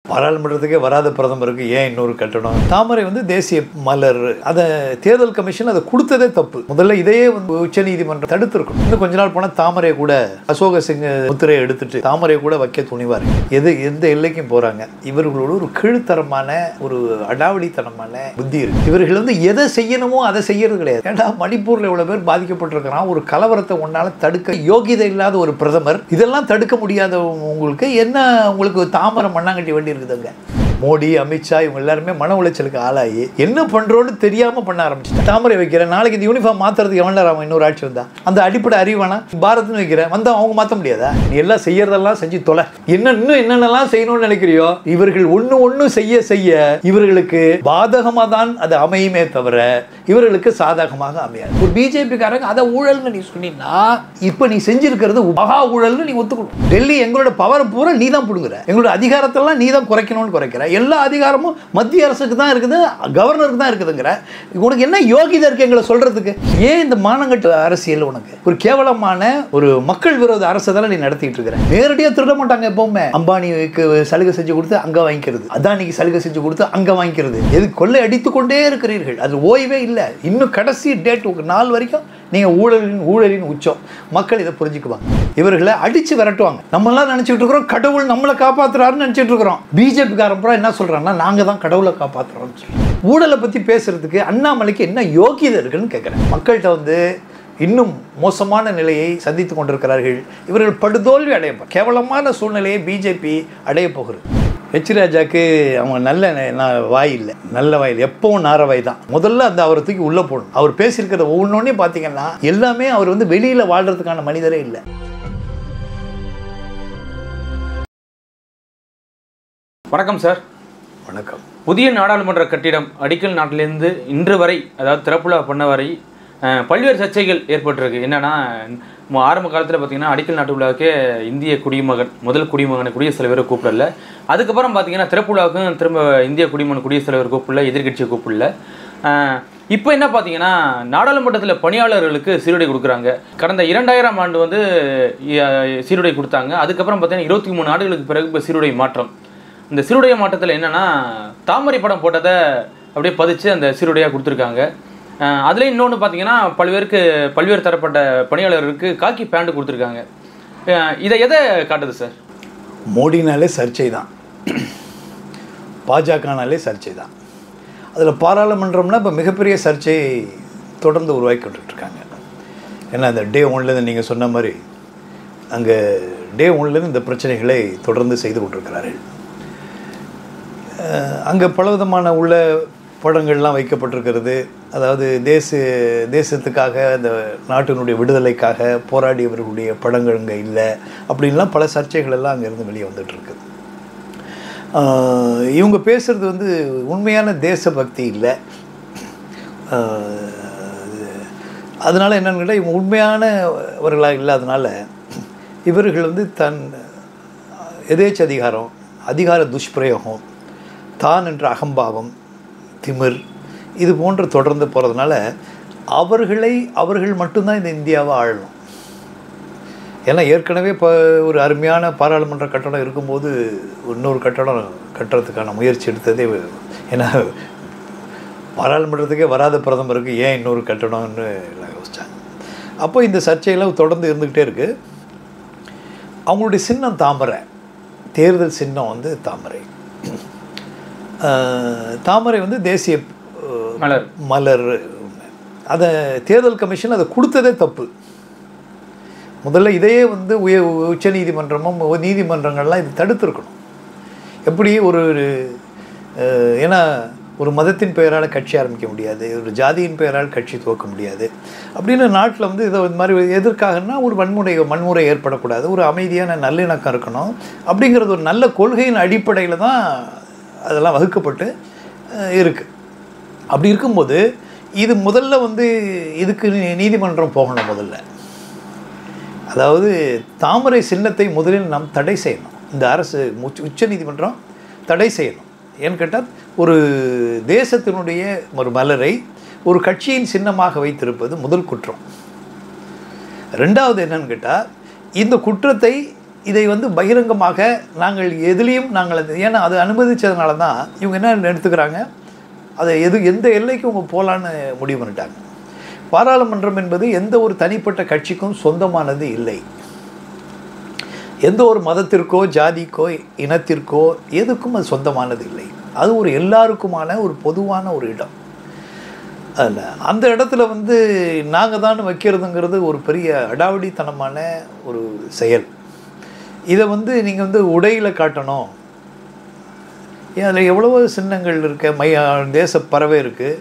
பாராளுமன்றத்துக்கே வராத பிரதமருக்கு ஏன் இன்னொரு கட்டணம் தாமரை வந்து தேசிய மலர் அதை தேர்தல் கமிஷன் அதை கொடுத்ததே தப்பு முதல்ல இதையே வந்து உச்ச நீதிமன்றம் தடுத்திருக்கணும் இன்னும் கொஞ்ச நாள் போனால் தாமரையை கூட அசோக சிங் முத்திரையை எடுத்துட்டு தாமரையை கூட வைக்க துணிவார் எது எந்த எல்லைக்கும் போறாங்க இவர்களோட ஒரு கீழ்த்தரமான ஒரு அடாவடித்தனமான புத்தி இருக்கு இவர்கள் வந்து எதை செய்யணுமோ அதை செய்யறது கிடையாது ஏன்டா மணிப்பூர்ல இவ்வளவு பேர் பாதிக்கப்பட்டிருக்கிறான் ஒரு கலவரத்தை ஒன்னால தடுக்க யோகிதை இல்லாத ஒரு பிரதமர் இதெல்லாம் தடுக்க முடியாத உங்களுக்கு என்ன உங்களுக்கு தாமரை மண்ணாங்கட்டி வேண்டி இருக்குதுங்க மோடி அமித்ஷா இவங்க எல்லாருமே மன உளைச்சலுக்கு ஆளாகி என்ன பண்றோன்னு தெரியாம பண்ண ஆரம்பிச்சு தாமரை வைக்கிறேன் நாளைக்கு இந்த யூனிஃபார்ம் மாத்துறதுக்கு எவன் அவன் இன்னொரு ஆட்சி வந்தா அந்த அடிப்படை அறிவானா பாரத்னு வைக்கிறேன் வந்தா அவங்க மாத்த முடியாதா நீ எல்லாம் செய்யறதெல்லாம் செஞ்சு தொலை என்ன இன்னும் என்னென்னலாம் செய்யணும்னு நினைக்கிறியோ இவர்கள் ஒண்ணு ஒண்ணு செய்ய செய்ய இவர்களுக்கு பாதகமா தான் அது அமையுமே தவிர இவர்களுக்கு சாதகமாக அமையாது ஒரு பிஜேபிக்காரங்க அதை ஊழல்னு நீ சொன்னீங்கன்னா இப்ப நீ செஞ்சிருக்கிறது மகா ஊழல்னு நீ ஒத்துக்கணும் டெல்லி எங்களோட பவரை பூரா நீ தான் பிடுங்குற எங்களோட அதிகாரத்தெல்லாம் நீ தான் குறைக்கணும்னு குறைக்கிற எல்லா அதிகாரமும் மத்திய அரசுக்கு தான் இருக்குது கவர்னருக்கு தான் இருக்குதுங்கிற உனக்கு என்ன யோகிதை இருக்கு எங்களை சொல்றதுக்கு ஏன் இந்த மானங்கட்டு அரசியல் உனக்கு ஒரு கேவலமான ஒரு மக்கள் விரோத அரசை தானே நீ நடத்திட்டு இருக்கிற நேரடியாக திருட மாட்டாங்க எப்பவுமே அம்பானிக்கு சலுகை செஞ்சு கொடுத்து அங்க வாங்கிக்கிறது அதானிக்கு சலுகை செஞ்சு கொடுத்து அங்க வாங்கிக்கிறது எது கொள்ளை அடித்து கொண்டே இருக்கிறீர்கள் அது ஓய்வே இல்லை இன்னும் கடைசி டேட் நாள் வரைக்கும் நீங்க ஊழலின் ஊழலின் உச்சம் மக்கள் இதை புரிஞ்சுக்குவாங்க இவர்களை அடிச்சு விரட்டுவாங்க நம்ம எல்லாம் நினைச்சிட்டு இருக்கிறோம் கடவுள் நம்மளை காப்பாத்துறாருன்னு நினைச்சிட்டு இருக்கிறோம் பிஜேபி காரப்புறம் என்ன சொல்றாங்கன்னா நாங்க தான் கடவுளை காப்பாத்துறோம்னு சொல்லி ஊழலை பத்தி பேசுறதுக்கு அண்ணாமலைக்கு என்ன யோகியதை இருக்குன்னு கேட்குறேன் மக்கள்கிட்ட வந்து இன்னும் மோசமான நிலையை சந்தித்து கொண்டிருக்கிறார்கள் இவர்கள் படுதோல்வி அடைய கேவலமான சூழ்நிலையை பிஜேபி அடைய போகிறது ஹெச் ராஜாக்கு அவங்க நல்ல நான் வாய் இல்லை நல்ல வாயில் எப்பவும் நாரவாய் தான் முதல்ல அந்த அவரை தூக்கி உள்ளே போடணும் அவர் பேசியிருக்கிறத ஒவ்வொன்றே பார்த்தீங்கன்னா எல்லாமே அவர் வந்து வெளியில் வாழ்கிறதுக்கான மனிதரே இல்லை வணக்கம் சார் வணக்கம் புதிய நாடாளுமன்ற கட்டிடம் அடிக்கல் நாட்டிலிருந்து இன்று வரை அதாவது திறப்புலா பண்ண வரை அஹ், பல்வேறு சர்ச்சைகள் ஏற்பட்டிருக்கு என்னன்னா ம- ஆரம்ப காலத்தில் பார்த்தீங்கன்னா அடிக்கல் நாட்டு விழாவுக்கே இந்திய குடிமகன் முதல் குடிமகனை குடியரசுத் தலைவரை கூப்பிடல அதுக்கப்புறம் பார்த்தீங்கன்னா திறப்பு விழாவுக்கும் திரும்ப இந்திய குடிமகன் குடியரசுத் தலைவர் கூப்பிடல எதிர்க்கட்சியை கூப்பிடல அஹ், இப்போ என்ன பார்த்தீங்கன்னா நாடாளுமன்றத்தில் பணியாளர்களுக்கு சீருடை கொடுக்குறாங்க கடந்த இரண்டாயிரம் ஆண்டு வந்து அஹ், சீருடை கொடுத்தாங்க அதுக்கப்புறம் பார்த்தீங்கன்னா இருபத்தி மூணு ஆண்டுகளுக்கு பிறகு இப்போ சீருடை மாற்றம் இந்த சீருடைய மாற்றத்தில் என்னன்னா தாமரை படம் போட்டதை அப்படியே பதிச்சு அந்த சீருடையாக கொடுத்துருக்காங்க அஹ் அதுல இன்னொன்று பார்த்தீங்கன்னா பல்வேறுக்கு பல்வேறு தரப்பட்ட பணியாளர்களுக்கு காக்கி பேண்ட் கொடுத்துருக்காங்க அஹ் இதை எதை காட்டுது சார் மோடினாலே சர்ச்சை தான் பாஜகனாலே சர்ச்சை தான் அதில் பாராளுமன்றம்னா இப்போ மிகப்பெரிய சர்ச்சை தொடர்ந்து உருவாக்கிட்டு இருக்காங்க ஏன்னா அந்த டே ஒன்லேருந்து நீங்கள் சொன்ன மாதிரி அங்கே டே ஒன்லேருந்து இந்த பிரச்சனைகளை தொடர்ந்து செய்து கொண்டிருக்கிறார்கள் அங்கே பலவிதமான உள்ள படங்கள்லாம் வைக்கப்பட்டிருக்கிறது அதாவது தேச தேசத்துக்காக அந்த நாட்டினுடைய விடுதலைக்காக போராடியவர்களுடைய படங்கள் அங்கே இல்லை அப்படின்லாம் பல சர்ச்சைகள் எல்லாம் அங்கேருந்து வெளியே வந்துட்டுருக்கு இவங்க பேசுகிறது வந்து உண்மையான தேசபக்தி இல்லை அதனால் என்னன்னு கேட்டால் இவங்க உண்மையானவர்களாக இல்லாதனால இவர்கள் வந்து தன் எதேச்ச அதிகாரம் அதிகார துஷ்பிரயோகம் தான் என்ற அகம்பாவம் திமிர் இது போன்று தொடர்ந்து போகிறதுனால அவர்களை அவர்கள் மட்டும்தான் இந்த இந்தியாவை ஆளணும் ஏன்னா ஏற்கனவே இப்போ ஒரு அருமையான பாராளுமன்ற கட்டடம் இருக்கும்போது இன்னொரு கட்டடம் கட்டுறதுக்கான முயற்சி எடுத்ததே ஏன்னா பாராளுமன்றத்துக்கே வராத பிரதமருக்கு ஏன் இன்னொரு கட்டணம்னு எல்லாம் யோசிச்சாங்க அப்போ இந்த சர்ச்சையெல்லாம் தொடர்ந்து இருந்துக்கிட்டே இருக்குது அவங்களுடைய சின்னம் தாமரை தேர்தல் சின்னம் வந்து தாமரை அஹ், தாமரை வந்து தேசிய அஹ், மலர் மலர் அதை தேர்தல் கமிஷன் அதை கொடுத்ததே தப்பு முதல்ல இதையே வந்து உய உச்ச நீதிமன்றமும் நீதிமன்றங்கள்லாம் இது தடுத்திருக்கணும் எப்படி ஒரு ஒரு, அஹ், ஏன்னா ஒரு மதத்தின் பெயரால் கட்சி ஆரம்பிக்க முடியாது ஒரு ஜாதியின் பெயரால் கட்சி துவக்க முடியாது அப்படின்னு நாட்டில் வந்து இதை இந்த மாதிரி எதற்காகன்னா ஒரு வன்முறை வன்முறை ஏற்படக்கூடாது ஒரு அமைதியான நல்லிணக்கம் இருக்கணும் அப்படிங்கிறது ஒரு நல்ல கொள்கையின் அடிப்படையில் தான் அதெல்லாம் வகுக்கப்பட்டு அஹ், இருக்கு அப்படி இருக்கும்போது இது முதல்ல வந்து இதுக்கு நீ- நீதிமன்றம் போகணும் முதல்ல அதாவது தாமரை சின்னத்தை முதலில் நாம் தடை செய்யணும் இந்த அரசு உச்ச- உச்ச நீதிமன்றம் தடை செய்யணும் ஏன்னு கேட்டால் ஒரு தேசத்தினுடைய ஒரு மலரை ஒரு கட்சியின் சின்னமாக வைத்திருப்பது முதல் குற்றம் ரெண்டாவது என்னன்னு கேட்டால் இந்த குற்றத்தை இதை வந்து பகிரங்கமாக நாங்கள் எதுலேயும் நாங்கள் அது ஏன்னா அது அனுமதிச்சதுனால தான் இவங்க என்ன எடுத்துக்கிறாங்க அதை எது எந்த எல்லைக்கு அவங்க போகலான்னு முடிவு பண்ணிட்டாங்க பாராளுமன்றம் என்பது எந்த ஒரு தனிப்பட்ட கட்சிக்கும் சொந்தமானது இல்லை எந்த ஒரு மதத்திற்கோ ஜாதிக்கோ இனத்திற்கோ எதுக்கும் அது சொந்தமானது இல்லை அது ஒரு எல்லாருக்குமான ஒரு பொதுவான ஒரு இடம் அதில் அந்த இடத்துல வந்து நாங்கள் தான் வைக்கிறதுங்கிறது ஒரு பெரிய அடாவடித்தனமான ஒரு செயல் இதை வந்து நீங்கள் வந்து உடையில் காட்டணும் ஏன் அதில் எவ்வளவோ சின்னங்கள் இருக்க மைய தேச பறவை இருக்குது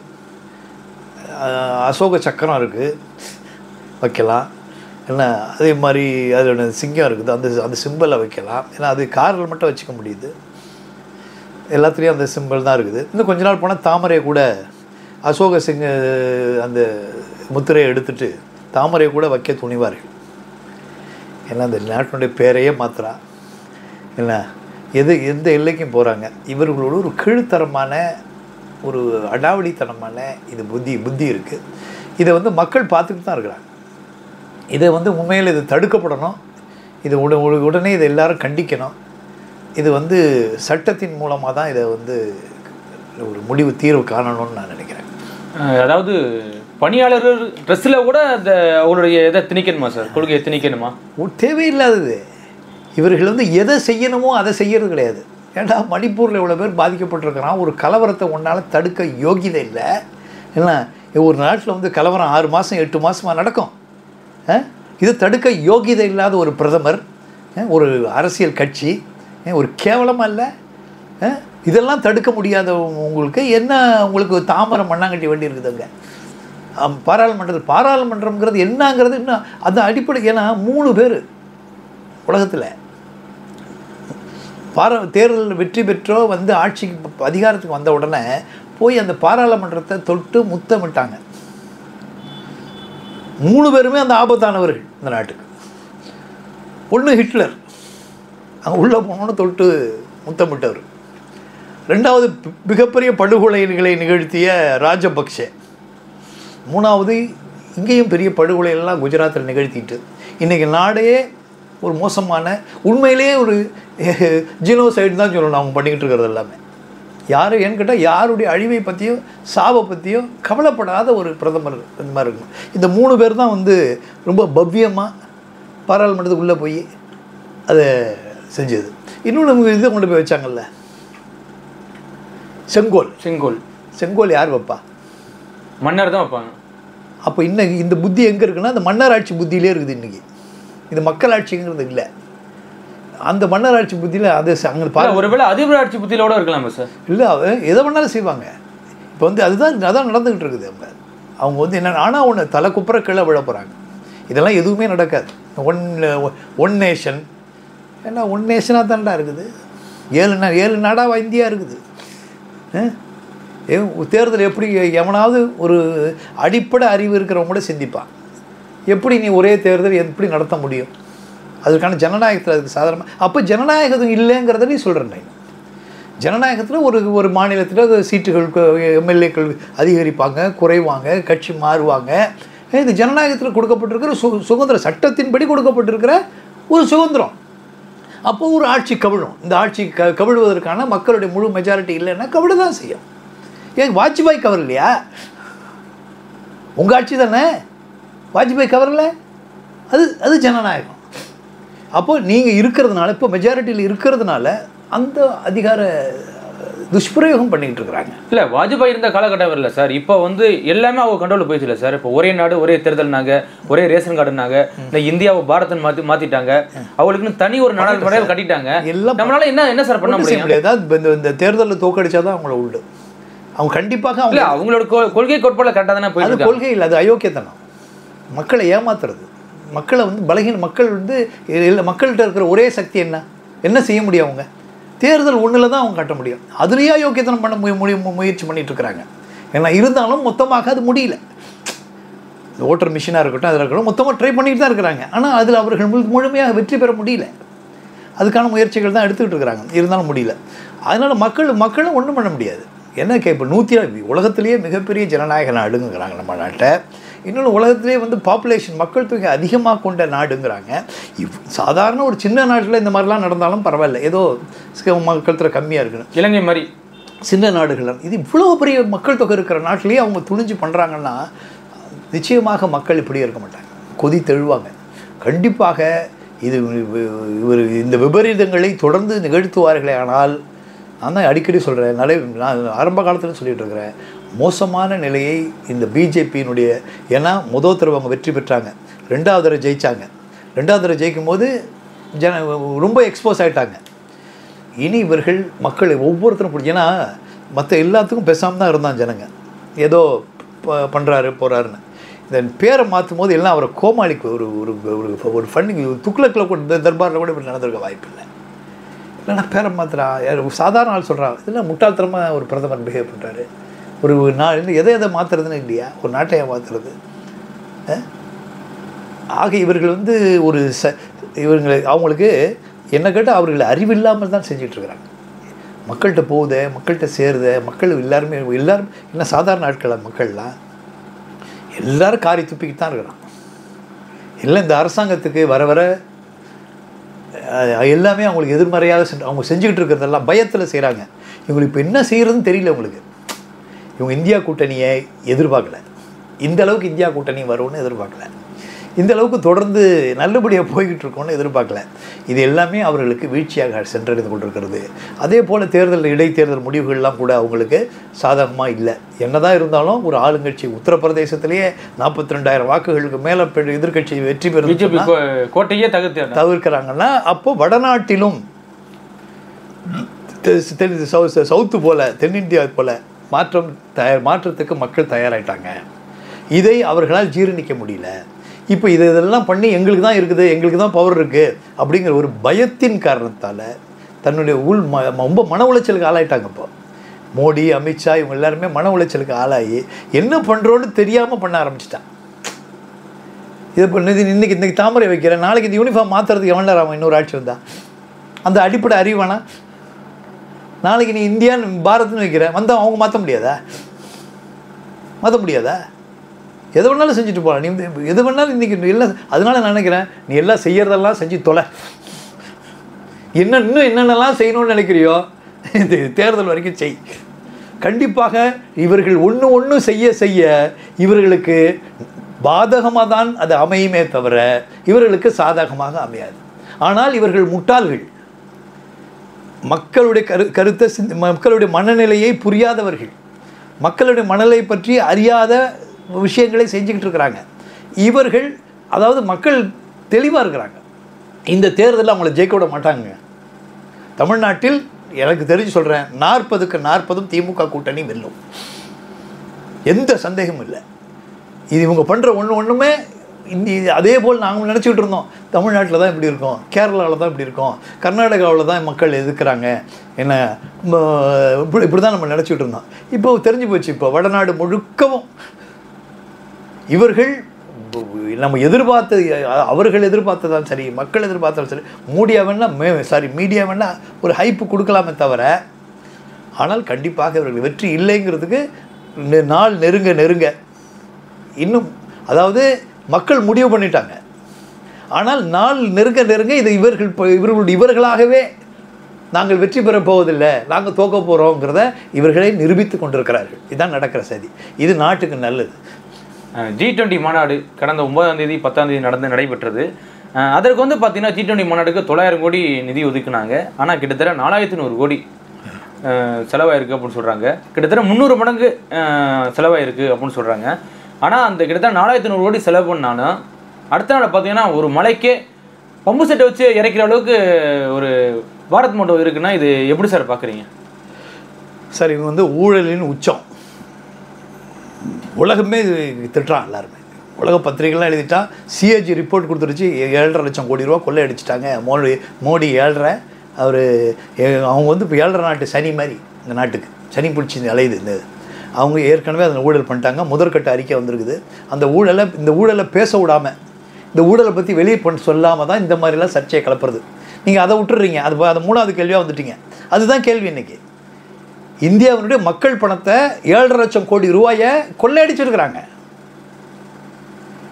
அசோக சக்கரம் இருக்குது வைக்கலாம் என்ன அதே மாதிரி அதோட சிங்கம் இருக்குது அந்த அந்த சிம்பிளை வைக்கலாம் ஏன்னா அது காரில் மட்டும் வச்சுக்க முடியுது எல்லாத்துலேயும் அந்த சிம்பிள் தான் இருக்குது இன்னும் கொஞ்ச நாள் போனால் தாமரை கூட அசோக சிங்க அந்த முத்திரையை எடுத்துட்டு தாமரை கூட வைக்க துணிவார்கள் ஏன்னா அந்த நாட்டினுடைய பேரையே மாத்திரா என்ன எது எந்த எல்லைக்கும் போகிறாங்க இவர்களோட ஒரு கீழ்த்தரமான ஒரு அடாவடித்தனமான இது புத்தி புத்தி இருக்குது இதை வந்து மக்கள் பார்த்துட்டு தான் இருக்கிறாங்க இதை வந்து உண்மையில் இது தடுக்கப்படணும் இது உட உட- உடனே இதை எல்லாரும் கண்டிக்கணும் இது வந்து சட்டத்தின் மூலமாக தான் இதை வந்து ஒரு முடிவு தீர்வு காணணும்னு நான் நினைக்கிறேன் அஹ் அதாவது பணியாளர்கள் ட்ரெஸ்ஸில் கூட அந்த அவங்களுடைய இதை திணிக்கணுமா சார் கொள்கையை திணிக்கணுமா ஒரு தேவையில்லாதது இவர்கள் வந்து எதை செய்யணுமோ அதை செய்யறது கிடையாது ஏன்னா மணிப்பூரில் இவ்வளோ பேர் பாதிக்கப்பட்டிருக்கிறான் ஒரு கலவரத்தை ஒன்றால் தடுக்க யோகிதை இல்லை என்ன ஒரு நாட்டில் வந்து கலவரம் ஆறு மாதம் எட்டு மாதமாக நடக்கும் ஆ? இது தடுக்க யோகிதை இல்லாத ஒரு பிரதமர் ஆ? ஒரு அரசியல் கட்சி ஆ? ஒரு கேவலமாக இல்லை ஆ? இதெல்லாம் தடுக்க முடியாத உங்களுக்கு என்ன உங்களுக்கு தாமரை மண்ணாங்கட்டி வேண்டி இருக்குதுங்க ஆம், பாராளுமன்றத்தில் பாராளுமன்றம்ங்கிறது என்னங்கிறது இன்னும் அது அடிப்படை ஏன்னா மூணு பேர் உலகத்தில் பாரா தேர்தலில் வெற்றி பெற்றோ வந்து ஆட்சிக்கு ப- அதிகாரத்துக்கு வந்த உடனே போய் அந்த பாராளுமன்றத்தை தொட்டு முத்தமிட்டாங்க மூணு பேருமே அந்த ஆபத்தானவர்கள் இந்த நாட்டுக்கு ஒன்று ஹிட்லர் அங்கே உள்ளே போனோன்னு தொட்டு முத்தமிட்டவர் ரெண்டாவது பி- மிகப்பெரிய படுகொலைகளை நிகழ்த்திய ராஜபக்ஷே மூணாவது இங்கேயும் பெரிய படுகொலையெல்லாம் குஜராத்தில் நிகழ்த்திட்டு இன்றைக்கி நாடே ஒரு மோசமான உண்மையிலேயே ஒரு ஜீனோசைடு தான் சொல்லணும் அவங்க பண்ணிக்கிட்டு இருக்கிறது எல்லாமே யார் ஏன்னு கேட்டால் யாருடைய அழிவை பற்றியும் சாவை பற்றியும் கவலைப்படாத ஒரு பிரதமர் இந்த மாதிரி இருக்கணும் இந்த மூணு பேர் தான் வந்து ரொம்ப பவ்யமாக பாராளுமன்றத்துக்கு உள்ளே போய் அதை செஞ்சது இன்னொன்று நமக்கு இதை கொண்டு போய் வச்சாங்கல்ல செங்கோல் செங்கோல் செங்கோல் யார் வைப்பா மன்னர் தான் வைப்பாங்க அப்போ இன்னைக்கு இந்த புத்தி எங்கே இருக்குன்னா அந்த மன்னராட்சி புத்தியிலே இருக்குது இன்றைக்கி இது மக்களாட்சிங்கிறது இல்லை அந்த மன்னராட்சி புத்தியில் அது ச- அங்கே பா இல்ல, ஒருவேளை அதிபர் ஆட்சி புத்தியிலோட இருக்கலாமா சார் இல்லை அவ எதை வேணாலும் செய்வாங்க இப்போ வந்து அதுதான் அதான் நடந்துக்கிட்டு இருக்குது அவங்க அவங்க வந்து என்ன ஆனால் ஒன்று தலை குப்புற கீழே விழ போகிறாங்க இதெல்லாம் எதுவுமே நடக்காது ஒன் ஒன் நேஷன் ஏன்னா ஒன் நேஷனாக தான்டா இருக்குது ஏழு நா ஏழு நாடாவா இந்தியா இருக்குது ஆ? ஏ, தேர்தல் எப்படி எவனாவது ஒரு அடிப்படை அறிவு இருக்கிறவங்க கூட சிந்திப்பான் எப்படி நீ ஒரே தேர்தல் எப்படி நடத்த முடியும் அதுக்கான ஜனநாயகத்தில் அதுக்கு சாதாரணமாக அப்போ ஜனநாயகம் இல்லைங்கிறத நீ சொல்கிறேன் நான் ஜனநாயகத்தில் ஒரு ஒரு மாநிலத்தில் சீட்டுகள் எம்எல்ஏக்கள் அதிகரிப்பாங்க குறைவாங்க கட்சி மாறுவாங்க இது ஜனநாயகத்தில் கொடுக்கப்பட்டிருக்கிற சு சுதந்திர சட்டத்தின்படி கொடுக்கப்பட்டிருக்கிற ஒரு சுதந்திரம் அப்போ ஒரு ஆட்சி கவிழும் இந்த ஆட்சி க கவிழுவதற்கான மக்களுடைய முழு மெஜாரிட்டி இல்லைன்னா கவிழ தான் செய்யும் ஏன் வாஜ்பாய் கவர் இல்லையா உங்கள் ஆட்சி தானே வாஜ்பாய் கவரில் அது அது ஜனநாயகம் அப்போ நீங்கள் இருக்கிறதுனால இப்போ மெஜாரிட்டியில் இருக்கிறதுனால அந்த அதிகார துஷ்பிரயோகம் பண்ணிக்கிட்டு இருக்கிறாங்க இல்ல வாஜ்பாய் இருந்த காலகட்டம் இல்லை சார் இப்போ வந்து எல்லாமே அவங்க கண்ட்ரோல் போயிடுச்சுல சார் இப்போ ஒரே நாடு ஒரே தேர்தல்னாங்க ஒரே ரேஷன் கார்டுனாங்க இந்த இந்தியாவை பாரதன் மாத்தி மாத்திட்டாங்க அவங்களுக்குன்னு தனி ஒரு நாடாளுமன்ற கட்டிட்டாங்க எல்லாம் நம்மளால என்ன என்ன சார் பண்ண ஒண்ணும் செய்ய முடியும் முடியாது அதாவது இந்த இந்த தேர்தலில் தோக்கடிச்சா தான் அவங்கள உண்டு அவங்க கண்டிப்பாக அவங்க இல்ல அவங்களோட கொ- கொள்கை கோட்பாடுல கரெக்டாக தானே போயிட்டு அது இருக்காங்க. கொள்கை இல்லை அது அயோக்கியத்தனம் மக்களை ஏமாத்துறது மக்களை வந்து பலகீன மக்கள் வந்து இல்லை மக்கள்கிட்ட இருக்கிற ஒரே சக்தி என்ன என்ன செய்ய முடியும் அவங்க தேர்தல் ஒன்றில் தான் அவங்க கட்ட முடியும் அதுலேயே அயோக்கியத்தனம் பண்ண முய முடியும் முயற்சி பண்ணிட்டு இருக்கிறாங்க ஏன்னா இருந்தாலும் மொத்தமாக அது முடியல இந்த ஓட்டர் மிஷினாக இருக்கட்டும் அதில் இருக்கட்டும் மொத்தமாக ட்ரை பண்ணிட்டு தான் இருக்கிறாங்க ஆனால் அதில் அவர்கள் முழு- முழுமையாக வெற்றி பெற முடியல அதுக்கான முயற்சிகள் தான் எடுத்துக்கிட்டு இருக்கிறாங்க இருந்தாலும் முடியல அதனால் மக்கள் மக்களும் ஒன்றும் பண்ண முடியாது என்ன கே இப்போ நூற்றி உலகத்திலேயே மிகப்பெரிய ஜனநாயக நாடுங்கிறாங்க நம்ம நாட்டை இன்னொன்று உலகத்திலே வந்து பாப்புலேஷன் மக்கள் தொகை அதிகமாக கொண்ட நாடுங்கிறாங்க இவ் சாதாரண ஒரு சின்ன நாட்டில் இந்த மாதிரிலாம் நடந்தாலும் பரவாயில்ல ஏதோ சி- மக்கள் தொகை கம்மியாக இருக்குன்னு இலங்கை மாதிரி சின்ன நாடுகள் இது இவ்வளோ பெரிய மக்கள் தொகை இருக்கிற நாட்டிலேயே அவங்க துணிஞ்சு பண்ணுறாங்கன்னா நிச்சயமாக மக்கள் இப்படி இருக்க மாட்டாங்க கொதி தெழுவாங்க கண்டிப்பாக இது இவர் இந்த விபரீதங்களை தொடர்ந்து நிகழ்த்துவார்களே ஆனால் நான் தான் அடிக்கடி சொல்கிறேன் நடை நான் ஆரம்ப காலத்தில் சொல்லிட்டு இருக்கிறேன் மோசமான நிலையை இந்த பிஜேபியினுடைய ஏன்னா முதல் தடவை அவங்க வெற்றி பெற்றாங்க ரெண்டாவது தடவை ஜெயிச்சாங்க ரெண்டாவது தடவை ஜெயிக்கும் போது ஜன ரொம்ப எக்ஸ்போஸ் ஆயிட்டாங்க இனி இவர்கள் மக்களை ஒவ்வொருத்தரும் பிடிச்சி ஏன்னா மற்ற எல்லாத்துக்கும் பேசாமல் தான் இருந்தான் ஜனங்க ஏதோ ப- பண்றாரு போறாருன்னு இந்த பேரை மாற்றும் போது எல்லாம் அவரை கோமாளிக்கு ஒரு ஒரு ஒரு ஒரு ஃபண்டிங் துக்ளக்கில் கூட இந்த தர்பாரில் கூட இப்படி நடந்திருக்க வாய்ப்பு இல்லை இல்லைன்னா பேரை மாத்திரா யார் ஒரு சாதாரண ஆள் சொல்கிறான் இதெல்லாம் முட்டாள்தனமாக ஒரு பிரதமர் பிஹேவ் பண்ணுறாரு ஒரு நாள் இன்னும் எதை எதை மாற்றுறதுன்னு இல்லையா ஒரு நாட்டையா மாற்றுறது ஆக இவர்கள் வந்து ஒரு ச இவங்களை அவங்களுக்கு என்ன கேட்டால் அவர்கள் அறிவில்லாமல் தான் செஞ்சுட்டு இருக்கிறாங்க மக்கள்கிட்ட போகுத மக்கள்கிட்ட சேருத மக்கள் எல்லாருமே எல்லாரும் என்ன சாதாரண ஆட்களா மக்கள்லாம் எல்லாரும் காரி துப்பிக்கிட்டு தான் இருக்கிறான் எல்லாம் இந்த அரசாங்கத்துக்கு வர வர அஹ், எல்லாமே அவங்களுக்கு எதிர்மறையாக செஞ்சு அவங்க செஞ்சுக்கிட்டு இருக்கிறதெல்லாம் பயத்தில் செய்கிறாங்க இவங்களுக்கு இப்போ என்ன செய்கிறதுன்னு தெரியல உங்களுக்கு இவங்க இந்தியா கூட்டணியை எதிர்பார்க்கல இந்த அளவுக்கு இந்தியா கூட்டணி வரும்னு எதிர்பார்க்கல இந்த அளவுக்கு தொடர்ந்து நல்லபடியாக போய்கிட்டு இருக்கோம்னு எதிர்பார்க்கல இது எல்லாமே அவர்களுக்கு வீழ்ச்சியாக சென்றடைந்து கொண்டிருக்கிறது அதே போல் தேர்தல் இடைத்தேர்தல் முடிவுகள்லாம் கூட அவங்களுக்கு சாதகமாக இல்லை என்னதான் இருந்தாலும் ஒரு ஆளுங்கட்சி உத்தரப்பிரதேசத்திலேயே நாற்பத்தி ரெண்டாயிரம் வாக்குகளுக்கு மேலே எதிர்க்கட்சி வெற்றி பிஜேபி பெறுது கோட்டையே தகுத்து தவிர்க்கிறாங்கன்னா அப்போ வடநாட்டிலும் தெ- தென் சவு- சவுத்து போல தென்னிந்தியா போல மாற்றம் தயார் மாற்றத்துக்கு மக்கள் தயாராயிட்டாங்க இதை அவர்களால் ஜீரணிக்க முடியல இப்போ இது இதெல்லாம் பண்ணி எங்களுக்கு தான் இருக்குது எங்களுக்கு தான் பவர் இருக்குது அப்படிங்கிற ஒரு பயத்தின் காரணத்தால் தன்னுடைய உள் ம ம- ரொம்ப மன உளைச்சலுக்கு ஆளாயிட்டாங்க இப்போ மோடி அமித்ஷா இவங்க எல்லாருமே மன உளைச்சலுக்கு ஆளாகி என்ன பண்ணுறோன்னு தெரியாமல் பண்ண ஆரம்பிச்சிட்டான் இது இப்போ இன்னைக்கு இன்னைக்கு இன்னைக்கு தாமரை வைக்கிறேன் நாளைக்கு இந்த யூனிஃபார்ம் மாற்றுறதுக்கு எவன் நேரம் அவன் இன்னொரு ஆட்சி வந்தா அந்த அடிப்படை அறிவானா நாளைக்கு நீ இந்தியான்னு பாரத்னு வைக்கிற வந்தால் அவங்க மாற்ற முடியாதா மாற்ற முடியாதா எது வேணாலும் செஞ்சுட்டு போகலாம் நீ வந்து எது வேணாலும் இன்றைக்கி எல்லாம் அதனால நான் நினைக்கிறேன் நீ எல்லாம் செய்யறதெல்லாம் செஞ்சு தொலை என்ன இன்னும் என்னென்னலாம் செய்யணும்னு நினைக்கிறியோ இந்த தேர்தல் வரைக்கும் செய் கண்டிப்பாக இவர்கள் ஒன்று ஒன்று செய்ய செய்ய இவர்களுக்கு பாதகமாக தான் அது அமையுமே தவிர இவர்களுக்கு சாதகமாக அமையாது ஆனால் இவர்கள் முட்டாள்கள் மக்களுடைய கரு கருத்தை சிந்தி மக்களுடைய மனநிலையை புரியாதவர்கள் மக்களுடைய மனநிலை பற்றி அறியாத விஷயங்களை செஞ்சுக்கிட்டு இருக்கிறாங்க இவர்கள் அதாவது மக்கள் தெளிவாக இருக்கிறாங்க இந்த தேர்தலில் அவங்கள ஜெயிக்க விட மாட்டாங்க தமிழ்நாட்டில் எனக்கு தெரிஞ்சு சொல்கிறேன் நாற்பதுக்கு நாற்பதும் திமுக கூட்டணி வெல்லும் எந்த சந்தேகமும் இல்லை இது இவங்க பண்ணுற ஒன்று ஒன்றுமே இந்த அதே போல் நாங்கள் நினச்சிக்கிட்டு இருந்தோம் தமிழ்நாட்டில் தான் இப்படி இருக்கோம் கேரளாவில் தான் இப்படி இருக்கோம் கர்நாடகாவில் தான் மக்கள் எதிர்க்கிறாங்க என்ன ம, இப்படி இப்படி தான் நம்ம நினச்சிக்கிட்டு இருந்தோம் இப்போ தெரிஞ்சு போச்சு இப்போ வடநாடு முழுக்கவும் இவர்கள் நம்ம எதிர்பார்த்தது அவர்கள் எதிர்பார்த்ததான் சரி மக்கள் எதிர்பார்த்தாலும் சரி மீடியா வேணா மே சாரி மீடியா வேணா ஒரு ஹைப்பு கொடுக்கலாமே தவிர ஆனால் கண்டிப்பாக இவர்கள் வெற்றி இல்லைங்கிறதுக்கு நெ- நாள் நெருங்க நெருங்க இன்னும் அதாவது மக்கள் முடிவு பண்ணிட்டாங்க ஆனால் நாள் நெருங்க நெருங்க இது இவர்கள் இப்போ இவர்களுடைய இவர்களாகவே நாங்கள் வெற்றி பெறப் போவதில்லை நாங்கள் தோக்க போகிறோங்கிறத இவர்களே நிரூபித்து கொண்டிருக்கிறார்கள் இதுதான் நடக்கிற சதி இது நாட்டுக்கு நல்லது ஜி டுவெண்ட்டி மாநாடு கடந்த ஒன்பதாம் தேதி பத்தாம் தேதி நடந்து நடைபெற்றது அஹ் அதற்கு வந்து பார்த்தீங்கன்னா ஜி டுவெண்ட்டி மாநாடுக்கு தொள்ளாயிரம் கோடி நிதி ஒதுக்குனாங்க ஆனால் கிட்டத்தட்ட நாலாயிரத்தி நூறு கோடி அஹ் செலவாயிருக்கு அப்படின்னு சொல்கிறாங்க கிட்டத்தட்ட முந்நூறு மடங்கு அஹ் செலவாயிருக்கு அப்படின்னு சொல்கிறாங்க ஆனால் அந்த கிட்டத்தட்ட நாலாயிரத்தி நூறு கோடி செலவு பண்ணாலும் அடுத்த நாள் பார்த்தீங்கன்னா ஒரு மலைக்கே பம்பு செட்டை வச்சு இறக்கிற அளவுக்கு ஒரு பாரத் மண்டபம் இருக்குன்னா இது எப்படி சார் பார்க்குறீங்க சார் இவங்க வந்து ஊழலின் உச்சம் உலகமே இது திட்டுறான் எல்லாருமே உலக பத்திரிகைலாம் எழுதிட்டா சிஏஜி ரிப்போர்ட் கொடுத்துருச்சு ஏ- ஏழரை லட்சம் கோடி ரூபா கொள்ளை அடிச்சிட்டாங்க மோடி மோடி ஏழரை அவர் அவங்க வந்து இப்போ ஏழரை நாட்டு சனி மாதிரி இந்த நாட்டுக்கு சனி பிடிச்சி அலையுது இந்த அவங்க ஏற்கனவே அந்த ஊழல் பண்ணிட்டாங்க முதற்கட்ட அறிக்கை வந்திருக்குது அந்த ஊழலை இந்த ஊழலை பேச விடாம இந்த ஊழலை பற்றி வெளியே பண்ண சொல்லாமல் தான் இந்த மாதிரிலாம் சர்ச்சையை கிளப்புறது நீங்கள் அதை விட்டுறீங்க அது அது மூணாவது கேள்வியாக வந்துட்டீங்க அதுதான் கேள்வி இன்னைக்கு இந்தியாவினுடைய மக்கள் பணத்தை ஏழரை லட்சம் கோடி ரூபாயை கொள்ளையடிச்சிருக்கிறாங்க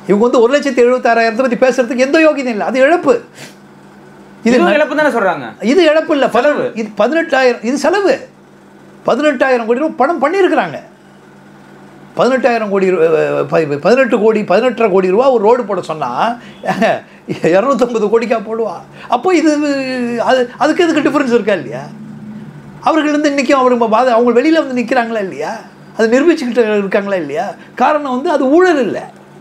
இவங்க வந்து ஒரு லட்சத்தி எழுபத்தாறாயிரத்தை பற்றி பேசுறதுக்கு எந்த யோகியம் இல்லை அது இழப்பு இது இது இழப்பு தானே சொல்றாங்க இது இழப்பு இல்லை செலவு. இது பதினெட்டாயிரம் இது செலவு பதினெட்டாயிரம் கோடி ரூபாய் பணம் பண்ணியிருக்கிறாங்க பதினெட்டாயிரம் கோடி ரூ- ப- பதினெட்டு கோடி பதினெட்டரை கோடி ரூபா ஒரு ரோடு போட சொன்னால் இரநூத்தம்பது கோடிக்கா போடுவா அப்போ இது அது அதுக்கு எதுக்கு டிஃப்ரென்ஸ் இருக்கா இல்லையா அவர்கள் வந்து இன்றைக்கும் அவங்க பாத அவங்க வெளியில் வந்து நிற்கிறாங்களா இல்லையா அது நிரூபிச்சுக்கிட்டு இருக்காங்களா இல்லையா காரணம் வந்து அது ஊழல் இல்லை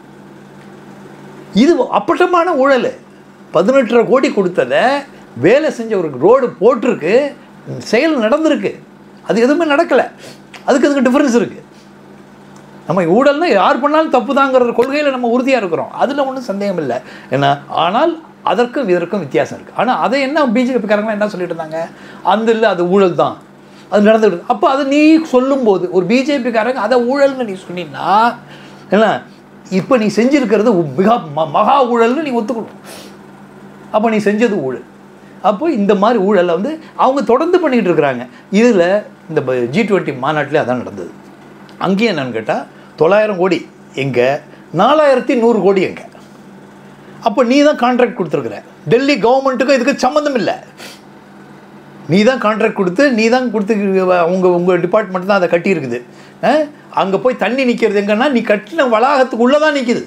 இது அப்பட்டமான ஊழல் பதினெட்டரை கோடி கொடுத்ததை வேலை செஞ்ச ஒரு ரோடு போட்டிருக்கு செயல் நடந்திருக்கு அது எதுவுமே நடக்கலை அதுக்கு அதுக்கு டிஃப்ரென்ஸ் இருக்குது நம்ம ஊழல்னா யார் பண்ணாலும் தப்பு தாங்கிற கொள்கையில் நம்ம உறுதியாக இருக்கிறோம் அதில் ஒன்றும் சந்தேகம் இல்லை ஏன்னா ஆனால் அதற்கும் இதற்கும் வித்தியாசம் இருக்குது ஆனால் அதை என்ன பிஜேபிக்காரங்களாம் என்ன சொல்லிட்டு இருந்தாங்க அந்த இல்லை அது ஊழல் தான் அது நடந்துக்கிட்டு அப்போ அதை நீ சொல்லும்போது ஒரு பிஜேபிக்காரங்க அதை ஊழல்னு நீ சொன்னீங்கன்னா என்ன இப்போ நீ செஞ்சிருக்கிறது மிக ம- மகா ஊழல்னு நீ ஒத்துக்கணும் அப்போ நீ செஞ்சது ஊழல் அப்போ இந்த மாதிரி ஊழலை வந்து அவங்க தொடர்ந்து பண்ணிக்கிட்டு இருக்கிறாங்க இதில் இந்த ஜி டுவெண்ட்டி மாநாட்டில் அதான் நடந்தது அங்கேயும் என்னன்னு கேட்டால் தொள்ளாயிரம் கோடி எங்கே நாலாயிரத்தி நூறு கோடி எங்கே அப்போ நீ தான் கான்ட்ராக்ட் கொடுத்துருக்குற டெல்லி கவர்மெண்ட்டுக்கும் இதுக்கு சம்மந்தம் இல்லை நீ தான் கான்ட்ராக்ட் கொடுத்து நீ தான் கொடுத்து உங்கள் உங்கள் டிபார்ட்மெண்ட் தான் அதை கட்டியிருக்குது அங்கே போய் தண்ணி நிற்கிறது எங்கன்னா நீ கட்டின வளாகத்துக்குள்ளே தான் நிற்கிது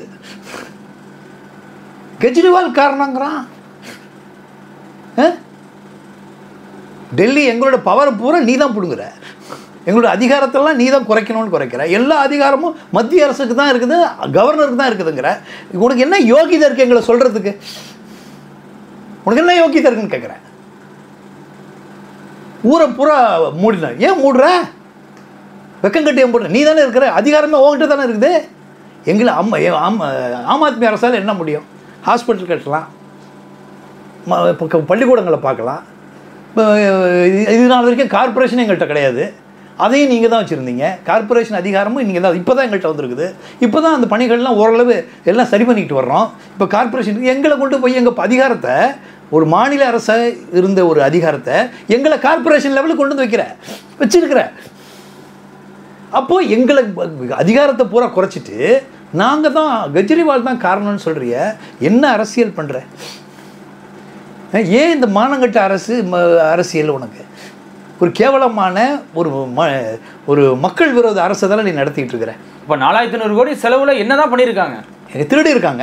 கெஜ்ரிவால் காரணங்கிறான் ஆ? டெல்லி எங்களோட பவரை பூரா நீ தான் பிடுங்குற எங்களோட அதிகாரத்தெல்லாம் நீ தான் குறைக்கணும்னு குறைக்கிற எல்லா அதிகாரமும் மத்திய அரசுக்கு தான் இருக்குது கவர்னருக்கு தான் இருக்குதுங்கிற உனக்கு என்ன யோகிதை இருக்கு எங்களை சொல்கிறதுக்கு உனக்கு என்ன யோகிதை இருக்குன்னு கேட்குறேன் ஊரை பூரா மூடின ஏன் மூடுற வெக்கங்கட்டி ஏன் போடுற நீ தானே இருக்கிற அதிகாரமே உங்ககிட்ட தானே இருக்குது எங்களை அம்மா ஏ- ஆம் ஆம் ஆத்மி அரசால் என்ன முடியும் ஹாஸ்பிட்டல் கட்டலாம் ம- இப்போ க- பள்ளிக்கூடங்களை பார்க்கலாம் இப்போ இது இது நாள் வரைக்கும் கார்ப்பரேஷன் எங்கள்கிட்ட கிடையாது அதையும் நீங்கள் தான் வச்சுருந்தீங்க கார்ப்பரேஷன் அதிகாரமும் நீங்கள் தான் இப்போ தான் எங்கள்கிட்ட வந்திருக்குது இப்போ தான் அந்த பணிகள்லாம் ஓரளவு எல்லாம் சரி பண்ணிக்கிட்டு வர்றோம் இப்போ கார்ப்பரேஷன் எங்களை கொண்டு போய் எங்கள் அதிகாரத்தை ஒரு மாநில அரச இருந்த ஒரு அதிகாரத்தை எங்களை கார்ப்பரேஷன் லெவலுக்கு கொண்டு வந்து வைக்கிற வச்சிருக்கிற அப்போது எங்களை அதிகாரத்தை பூரா குறைச்சிட்டு நாங்கள் தான் கெஜ்ரிவால் தான் காரணம்னு சொல்கிறிய என்ன அரசியல் பண்ணுற ஏன் இந்த மானங்கட்ட அரசு ம அரசியல் உனக்கு ஒரு கேவலமான ஒரு ம ஒரு மக்கள் விரோத அரசை தானே நீ நடத்திட்டு இருக்கிற இப்போ நாலாயிரத்தி ஐநூறு கோடி செலவுல என்னதான் பண்ணியிருக்காங்க எங்க திருடி இருக்காங்க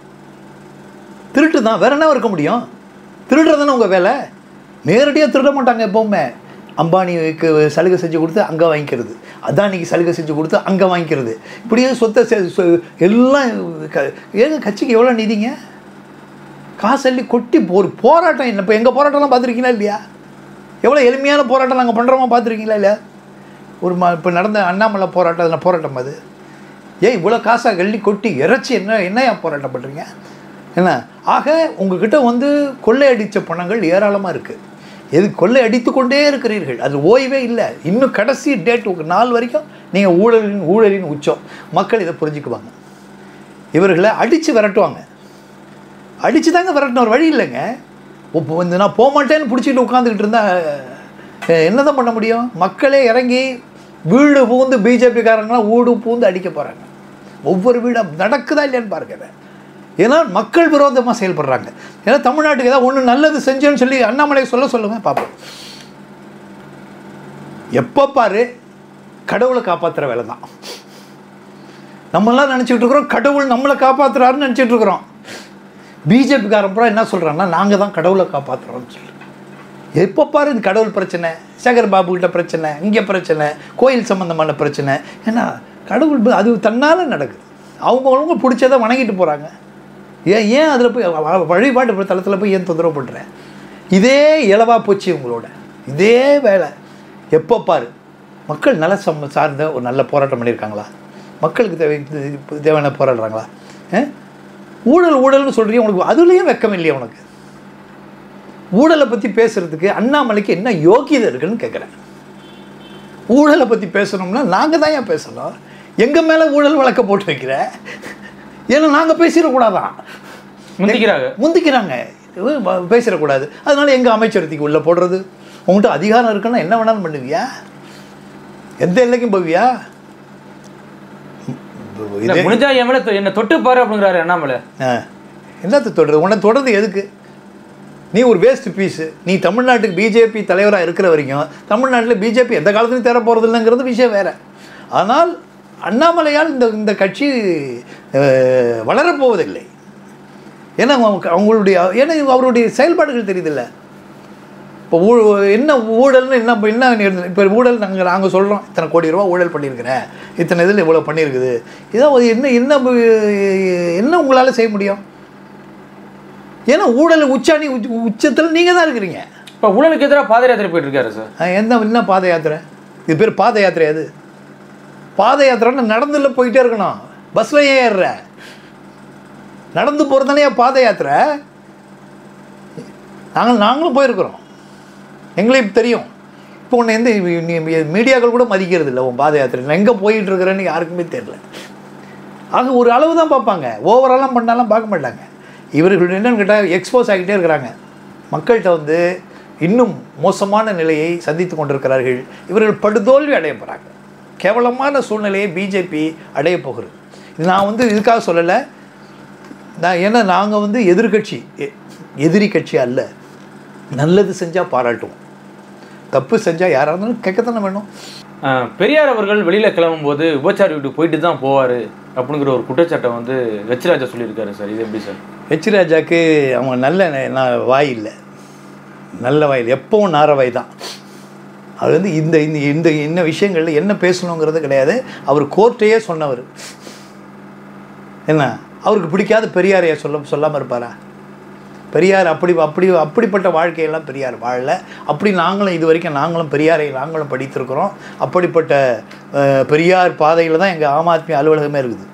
திருட்டு தான் வேற என்ன இருக்க முடியும் திருடுறது தானே உங்கள் வேலை நேரடியாக திருட மாட்டாங்க எப்போவுமே அம்பானிக்கு சலுகை செஞ்சு கொடுத்து அங்கே வாங்கிக்கிறது அதானிக்கு சலுகை செஞ்சு கொடுத்து அங்கே வாங்கிக்கிறது இப்படியே சொத்தை செ- சொ- எல்லாம் க- ஏங்க கட்சிக்கு எவ்வளோ நிதிங்க காசு அள்ளி கொட்டி ஒரு போராட்டம் என்ன இப்போ எங்கள் போராட்டம்லாம் பார்த்துருக்கீங்களா இல்லையா எவ்வளோ எளிமையான போராட்டம் நாங்கள் பண்ணுறோமா பார்த்துருக்கீங்களா இல்லையா ஒரு ம இப்போ நடந்த அண்ணாமலை போராட்டம் அதில் போராட்டம் அது ஏன் இவ்வளோ காசாக அள்ளி கொட்டி இறைச்சி என்ன என்னையா போராட்டம் பண்ணுறீங்க என்ன ஆக உங்ககிட்ட வந்து கொள்ளையடித்த பணங்கள் ஏராளமாக இருக்குது எது கொள்ளை அடித்து கொண்டே இருக்கிறீர்கள் அது ஓய்வே இல்லை இன்னும் கடைசி டேட் ஒரு நாள் வரைக்கும் நீங்கள் ஊழலின் ஊழலின் உச்சம் மக்கள் இதை புரிஞ்சுக்குவாங்க இவர்களை அடித்து விரட்டுவாங்க அடித்து தாங்க விரட்டின ஒரு வழி இல்லைங்க இப்போ வந்து நான் போக மாட்டேன்னு பிடிச்சிட்டு உட்காந்துக்கிட்டு இருந்தா அஹ், என்னதான் பண்ண முடியும் மக்களே இறங்கி வீடு பூந்து பிஜேபிக்காரங்களாம் வீடு பூந்து அடிக்க போகிறாங்க ஒவ்வொரு வீடும் நடக்குதா இல்லையான்னு பாருங்க ஏன்னா மக்கள் விரோதமாக செயல்படுறாங்க ஏன்னா தமிழ்நாட்டுக்கு ஏதாவது ஒன்று நல்லது செஞ்சேன்னு சொல்லி அண்ணாமலை சொல்ல சொல்லுங்க பார்ப்போம் எப்போ பாரு கடவுளை காப்பாற்றுற வேலை தான் நம்மளாம் நினச்சிக்கிட்டு இருக்கிறோம் கடவுள் நம்மளை காப்பாற்றுறாருன்னு நினச்சிட்டு இருக்கிறோம் பிஜேபிக்காரன் பூரா என்ன சொல்கிறாங்கன்னா நாங்கள் தான் கடவுளை காப்பாற்றுறோம்னு சொல்லி எப்போ பாரு இந்த கடவுள் பிரச்சனை சேகர் பாபு கிட்ட பிரச்சனை இங்கே பிரச்சனை கோயில் சம்மந்தமான பிரச்சனை ஏன்னா கடவுள் ப- அது தன்னால் நடக்குது அவங்கவுங்க பிடிச்சதை வணங்கிட்டு போகிறாங்க ஏன் ஏன் அதில் போய் வ- வ- வழிபாட்டு தளத்தில் போய் ஏன் தொந்தரவு பண்ணுறேன் இதே இலவா போச்சு உங்களோட இதே வேலை எப்போ பாரு மக்கள் நல சம் சார்ந்த ஒரு நல்ல போராட்டம் பண்ணியிருக்காங்களா மக்களுக்கு தேவை தேவையான போராடுறாங்களா ஆ? ஊழல் ஊழல்னு சொல்கிறீங்க உனக்கு அதுலேயும் வெக்கம் இல்லையா உனக்கு ஊழலை பற்றி பேசுகிறதுக்கு அண்ணாமலைக்கு என்ன யோக்கியதை இருக்குன்னு கேட்குறேன் ஊழலை பற்றி பேசணும்னா நாங்கள் தான் ஏன் பேசணும் எங்கள் மேலே ஊழல் வழக்க போட்டு வைக்கிற ஏன்னா நாங்கள் பேசிடக்கூடாதான் முந்திக்கிறாங்க முந்திக்கிறாங்க இது வ- பேசிடக்கூடாது அதனால எங்கள் அமைச்சரத்துக்கு உள்ளே போடுறது உங்கள்கிட்ட அதிகாரம் இருக்குன்னா என்ன வேணாலும் பண்ணுவியா எந்த எல்லைக்கும் போவியா இல்ல, இதே முடிஞ்சா என் மேல தொ- என்ன தொட்டு பாரு அப்படிங்கிறாரு அண்ணாமலை ஆ என்னத்தை தொடருது உன்னை தொடர்ந்து எதுக்கு நீ ஒரு வேஸ்ட் பீஸு நீ தமிழ்நாட்டுக்கு பிஜேபி தலைவராக இருக்கிற வரைக்கும் தமிழ்நாட்டில் பிஜேபி எந்த காலத்துலையும் தேர போகிறது இல்லைங்கிறது விஷயம் வேறு ஆனால் அண்ணாமலையால் இந்த இந்த கட்சி அஹ், வளரப்போவதில்லை ஏன்னா அவங்க அவங்களுடைய ஏன்னா அவருடைய செயல்பாடுகள் தெரியுதில்ல இப்போ ஊ என்ன ஊழல்னு என்ன என்ன இப்போ ஊழல் நாங்கள் நாங்கள் சொல்கிறோம் இத்தனை கோடி ரூபா ஊழல் பண்ணியிருக்கிறேன் இத்தனை இதில் இவ்வளோ பண்ணியிருக்குது இதான் ஒரு என்ன என்ன என்ன உங்களால் செய்ய முடியும் ஏன்னா ஊழல் உச்சாணி உச்ச உச்சத்தில் நீங்கள் தான் இருக்கிறீங்க இப்ப ஊழலுக்கு எதிராக பாத யாத்திரை போயிட்டு இருக்காரு சார் ஆ, என்ன என்ன பாத யாத்திரை இது பேர் பாத யாத்திரை அது பாத யாத்திரைன்னா நடந்துல போயிட்டே இருக்கணும் பஸ்ஸில் ஏன் ஏறுற நடந்து போகிறதானே பாத யாத்திரை நாங்கள் நாங்களும் போயிருக்கிறோம் எங்களுக்கு தெரியும் இப்போ உன்னை எந்த நீ மீடியாக்கள் கூட மதிக்கிறது இல்லை உன் பாத யாத்திரை எங்கே போயிட்டு இருக்கிறேன்னு யாருக்குமே தெரியல ஆக ஒரு அளவு தான் பார்ப்பாங்க ஓவராலாம் பண்ணாலாம் பார்க்க மாட்டாங்க இவர்கள் என்னன்னு கேட்டால் எக்ஸ்போஸ் ஆகிட்டே இருக்கிறாங்க மக்கள்கிட்ட வந்து இன்னும் மோசமான நிலையை சந்தித்து கொண்டிருக்கிறார்கள் இவர்கள் படுதோல்வி அடைய போகிறாங்க கேவலமான சூழ்நிலையை பிஜேபி அடைய போகிறது இது நான் வந்து இதுக்காக சொல்லலை நான் ஏன்னா நாங்கள் வந்து எதிர்கட்சி எ- எதிரி கட்சி அல்ல நல்லது செஞ்சால் பாராட்டுவோம் தப்பு செஞ்சால் யாராக இருந்தாலும் கேட்கத்தானே வேணும் அஹ், பெரியார் அவர்கள் வெளியில கிளம்பும் போது உபச்சாரி வீட்டுக்கு போயிட்டு தான் போவாரு அப்படிங்கிற ஒரு குற்றச்சாட்டை வந்து வெச்சிராஜா சொல்லியிருக்காரு சார் இது எப்படி சார் ஹெச் ராஜாக்கு அவங்க நல்ல ந- ந- வாய் இல்லை நல்ல வாய் இல்லை எப்பவும் நார வாய் தான் அவர் வந்து இந்த இந்த இந்த என்ன விஷயங்களில் என்ன பேசணுங்கிறது கிடையாது அவர் கோர்ட்டையே சொன்னவர் என்ன அவருக்கு பிடிக்காத பெரியாரைய சொல்ல சொல்லாமல் இருப்பாரா பெரியார் அப்படி அப்படி அப்படிப்பட்ட வாழ்க்கையெல்லாம் பெரியார் வாழல அப்படி நாங்களும் இது வரைக்கும் நாங்களும் பெரியாரை நாங்களும் படித்திருக்கிறோம் அப்படிப்பட்ட அஹ், பெரியார் பாதையில் தான் எங்கள் ஆம் ஆத்மி அலுவலகமே இருக்குது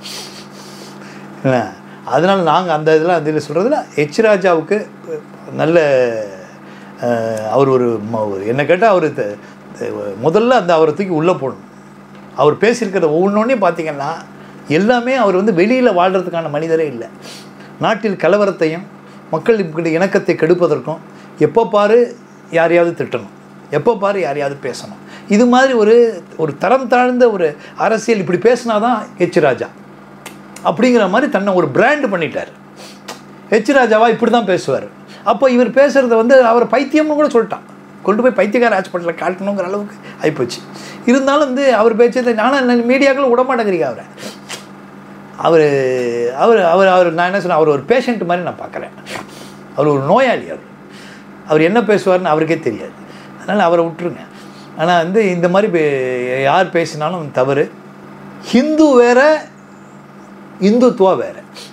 என்ன அதனால் நாங்கள் அந்த இதில் அதில் சொல்கிறதுல ஹெச் ராஜாவுக்கு நல்ல அஹ், அவர் ஒரு ம- ஒரு- என்ன கேட்டால் அவர் த- த- முதல்ல அந்த அவரை தூக்கி உள்ளே போடணும் அவர் பேசியிருக்கிறத ஒவ்வொன்றோடையும் பார்த்தீங்கன்னா எல்லாமே அவர் வந்து வெளியில் வாழ்கிறதுக்கான மனிதரே இல்லை நாட்டில் கலவரத்தையும் மக்கள் இப்படி இணக்கத்தை கெடுப்பதற்கும் எப்போ பாரு யாரையாவது திட்டணும் எப்போ பாரு யாரையாவது பேசணும் இது மாதிரி ஒரு ஒரு தரம் தாழ்ந்த ஒரு அரசியல் இப்படி பேசினா தான் ஹெச் ராஜா அப்படிங்கிற மாதிரி தன்னை ஒரு பிராண்ட் பண்ணிட்டார் ஹெச் ராஜாவா இப்படி தான் பேசுவார் அப்போ இவர் பேசுகிறத வந்து அவர் பைத்தியம்னு கூட சொல்லிட்டான் கொண்டு போய் பைத்தியக்கார ஹாஸ்பிட்டலில் காட்டணுங்கிற அளவுக்கு ஆகிப்போச்சு இருந்தாலும் வந்து அவர் பேச்சதை நானும் மீடியாக்கள் விட மாட்டேங்கிறீங்க அவரை அவர் அவர் அவர் அவர் நான் என்ன சொன்னேன் அவர் ஒரு பேஷண்ட் மாதிரி நான் பார்க்குறேன் அவர் ஒரு நோயாளி அவர் அவர் என்ன பேசுவார்னு அவருக்கே தெரியாது அதனால் அவரை விட்டுருங்க ஆனால் வந்து இந்த மாதிரி பே- யார் பேசினாலும் தவறு ஹிந்து வேற இந்துத்துவா வேற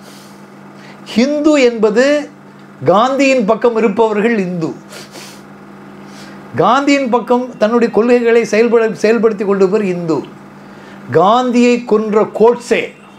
ஹிந்து என்பது காந்தியின் பக்கம் இருப்பவர்கள் இந்து காந்தியின் பக்கம் தன்னுடைய கொள்கைகளை செயல்பட செயல்படுத்தி கொண்டிருப்பவர் இந்து காந்தியை கொன்ற கோட்சே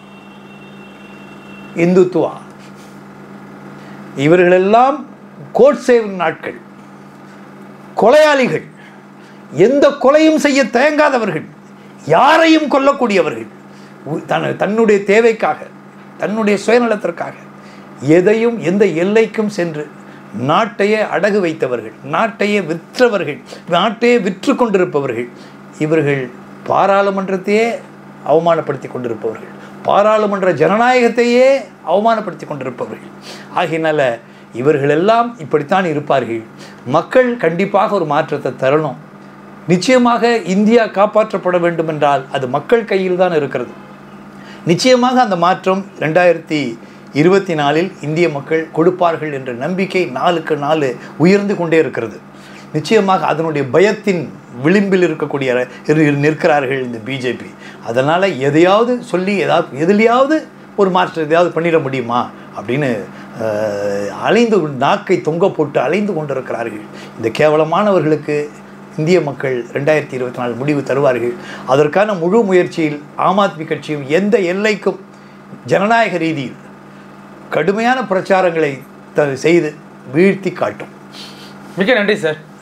இந்துத்துவா இவர்களெல்லாம் கோட்சேவின் நாட்கள் கொலையாளிகள் எந்த கொலையும் செய்ய தயங்காதவர்கள் யாரையும் கொல்லக்கூடியவர்கள் உ- தன் தன்னுடைய தேவைக்காக தன்னுடைய சுயநலத்திற்காக எதையும் எந்த எல்லைக்கும் சென்று நாட்டையே அடகு வைத்தவர்கள் நாட்டையே விற்றவர்கள் நாட்டையே விற்று கொண்டிருப்பவர்கள் இவர்கள் பாராளுமன்றத்தையே அவமானப்படுத்தி கொண்டிருப்பவர்கள் பாராளுமன்ற ஜனநாயகத்தையே அவமானப்படுத்தி கொண்டிருப்பவர்கள் ஆகையினால இவர்களெல்லாம் இப்படித்தான் இருப்பார்கள் மக்கள் கண்டிப்பாக ஒரு மாற்றத்தை தரணும் நிச்சயமாக இந்தியா காப்பாற்றப்பட வேண்டும் என்றால் அது மக்கள் கையில் தான் இருக்கிறது நிச்சயமாக அந்த மாற்றம் ரெண்டாயிரத்தி இருபத்தி நாலில் இந்திய மக்கள் கொடுப்பார்கள் என்ற நம்பிக்கை நாளுக்கு நாள் உயர்ந்து கொண்டே இருக்கிறது நிச்சயமாக அதனுடைய பயத்தின் விளிம்பில் இருக்கக்கூடிய இரு- நிற்கிறார்கள் இந்த பிஜேபி அதனால் எதையாவது சொல்லி ஏதாவது எதுலையாவது ஒரு மாற்றம் எதையாவது பண்ணிட முடியுமா அப்படின்னு அஹ், அலைந்து நாக்கை தொங்க போட்டு அலைந்து கொண்டிருக்கிறார்கள் இந்த கேவலமானவர்களுக்கு இந்திய மக்கள் ரெண்டாயிரத்தி இருபத்தி நாலு முடிவு தருவார்கள் அதற்கான முழு முயற்சியில் ஆம் ஆத்மி கட்சியும் எந்த எல்லைக்கும் ஜனநாயக ரீதியில் கடுமையான பிரச்சாரங்களை த செய்து வீழ்த்தி காட்டும் மிக்க நன்றி சார்